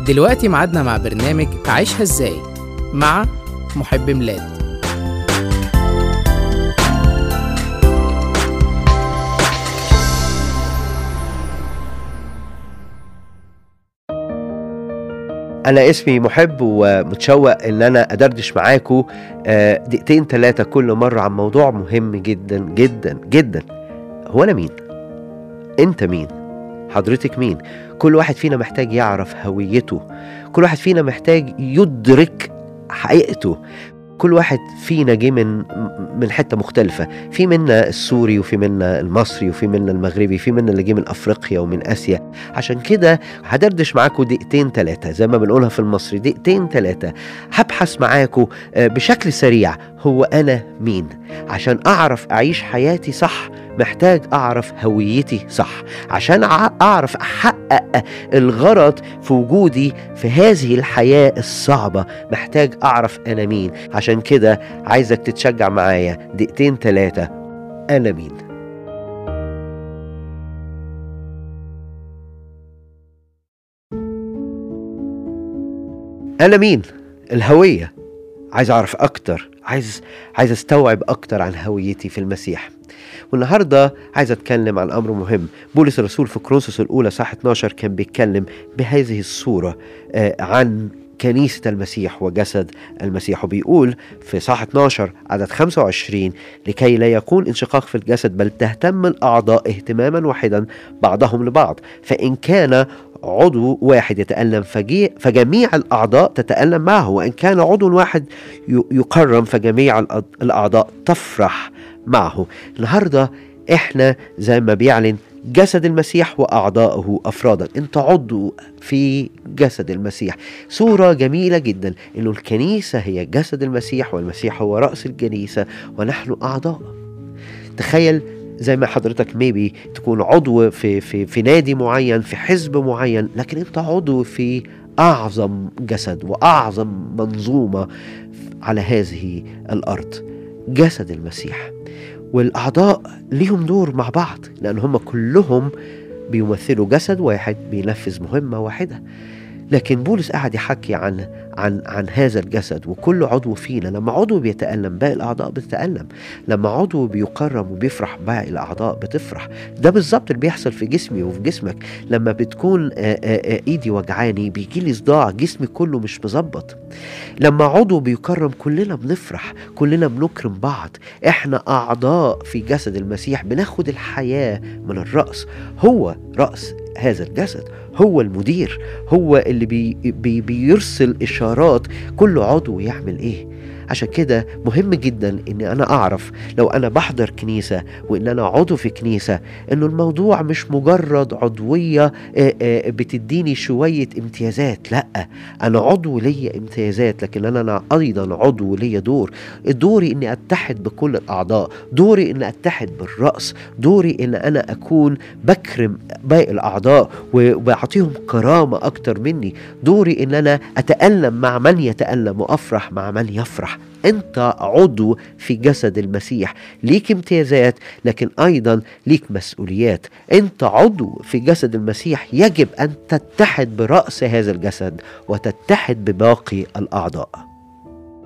دلوقتي ميعادنا مع برنامج عيشها ازاي مع محب ميلاد انا اسمي محب ومتشوق ان انا ادردش معاكم آه، دقيقتين ثلاثه كل مره عن موضوع مهم جدا جدا جدا هو انا مين انت مين حضرتك مين كل واحد فينا محتاج يعرف هويته كل واحد فينا محتاج يدرك حقيقته كل واحد فينا جه من من حته مختلفه في منا السوري وفي منا المصري وفي منا المغربي في منا اللي جه من افريقيا ومن اسيا عشان كده هدردش معاكم دقيقتين ثلاثه زي ما بنقولها في المصري دقيقتين ثلاثه هبحث معاكم آه، بشكل سريع هو انا مين عشان اعرف اعيش حياتي صح محتاج اعرف هويتي صح عشان أع- اعرف احقق الغرض في وجودي في هذه الحياه الصعبه محتاج اعرف انا مين عشان كده عايزك تتشجع معايا دقيقتين ثلاثه انا مين انا مين الهويه عايز اعرف اكتر عايز عايز استوعب اكتر عن هويتي في المسيح والنهارده عايز اتكلم عن امر مهم بولس الرسول في كرونسوس الاولى صح 12 كان بيتكلم بهذه الصوره آه، عن كنيسة المسيح وجسد المسيح وبيقول في صح 12 عدد 25 لكي لا يكون انشقاق في الجسد بل تهتم الأعضاء اهتماما واحدا بعضهم لبعض فإن كان عضو واحد يتألم فجي فجميع الأعضاء تتألم معه وإن كان عضو واحد ي- يكرم فجميع الأض- الأعضاء تفرح معه النهاردة إحنا زي ما بيعلن جسد المسيح وأعضاؤه أفرادا أنت عضو في جسد المسيح صورة جميلة جدا أنه الكنيسة هي جسد المسيح والمسيح هو رأس الكنيسة ونحن أعضاء تخيل زي ما حضرتك ميبي تكون عضو في في في نادي معين في حزب معين لكن انت عضو في اعظم جسد واعظم منظومه على هذه الارض جسد المسيح والاعضاء ليهم دور مع بعض لان هم كلهم بيمثلوا جسد واحد بينفذ مهمه واحده لكن بولس قاعد يحكي عن عن عن هذا الجسد وكل عضو فينا لما عضو بيتألم باقي الأعضاء بتتألم لما عضو بيكرم وبيفرح باقي الأعضاء بتفرح ده بالظبط اللي بيحصل في جسمي وفي جسمك لما بتكون آه، آه، آه، إيدي وجعاني بيجي لي صداع جسمي كله مش مظبط لما عضو بيكرم كلنا بنفرح كلنا بنكرم بعض احنا أعضاء في جسد المسيح بناخد الحياة من الرأس هو رأس هذا الجسد هو المدير هو اللي بي بي بيرسل اشارات كل عضو يعمل ايه عشان كده مهم جدا ان انا اعرف لو انا بحضر كنيسه وان انا عضو في كنيسه انه الموضوع مش مجرد عضويه آه، آه، بتديني شويه امتيازات لا انا عضو ليا امتيازات لكن انا أنا ايضا عضو ليا دور دوري اني اتحد بكل الاعضاء دوري اني اتحد بالراس دوري ان انا اكون بكرم باقي الاعضاء وبعطيهم كرامه اكتر مني دوري ان انا اتالم مع من يتالم وافرح مع من يفرح انت عضو في جسد المسيح ليك امتيازات لكن ايضا ليك مسؤوليات انت عضو في جسد المسيح يجب ان تتحد براس هذا الجسد وتتحد بباقي الاعضاء